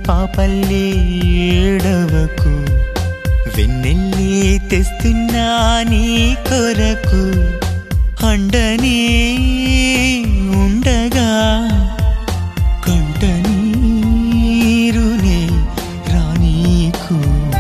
పాపల్లే ఏడవకు వెన్నెల్లి తెస్తున్నా నీ కొరకు అండనే ఉండగా కంట నీరునే రానీకు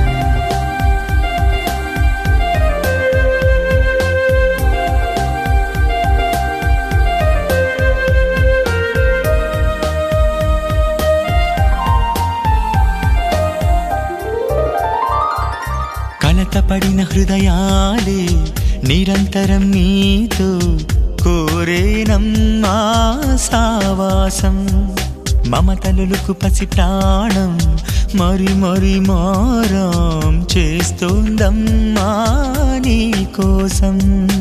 కలతపడిన హృదయాలే నిరంతరం నీతో కోరేనమ్మా సావాసం మమతలులకు పసి ప్రాణం మరి మరి మారాం చేస్తోందమ్మా నీ కోసం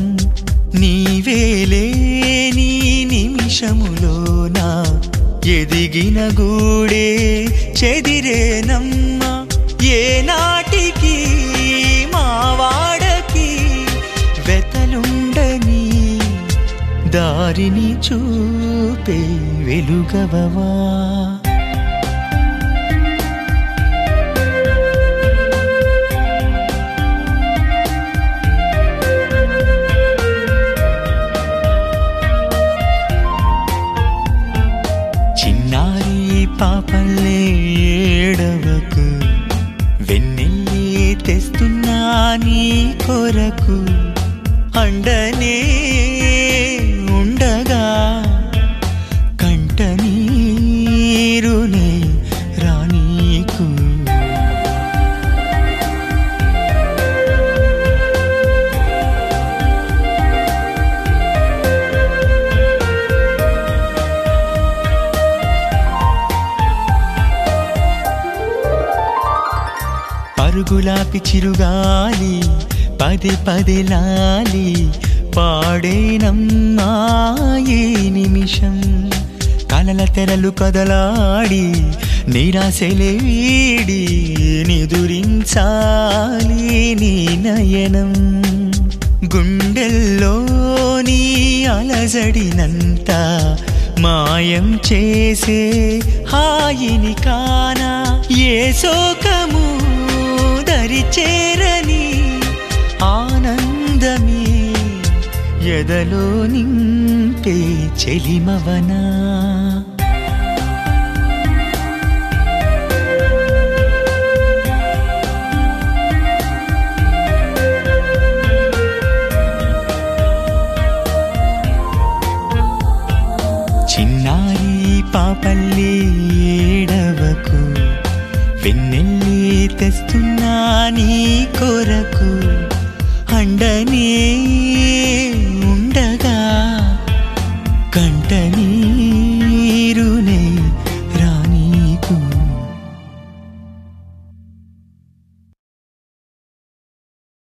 నీవేలే నీ నిమిషములోనా ఎదిగిన గూడే చెదిరేనమ్మా ఏ నాటికి మా వాడకి వెతలుండని దారిని చూపే వెలుగవవా చిన్నారి పాపల్లే ఏడవకు వెన్నెల్లి తెస్తున్నా నీ కొరకు అండనే ఉండగా కంట నీరునే రానీకు పరుగులాపి చిరుగాలి పదే పదే లాలి పాడేనమ్మా ఈ నిమిషం కలల తెరలు కదలాడి నిరాశలే వీడి నిదురించాలి నీ నయనం గుండెల్లో నీ అలజడినంత మాయం చేసే హాయిని కానా ఏ శోకము దరి చేరని ఆనందమే ఎదలో నింపే చెలిమవనా చిన్నారి పాపల్లి ఏడవకు వెన్నెల్లి తెస్తున్నా నీ కొరకు అండనే ఉండగా కంట నీరునే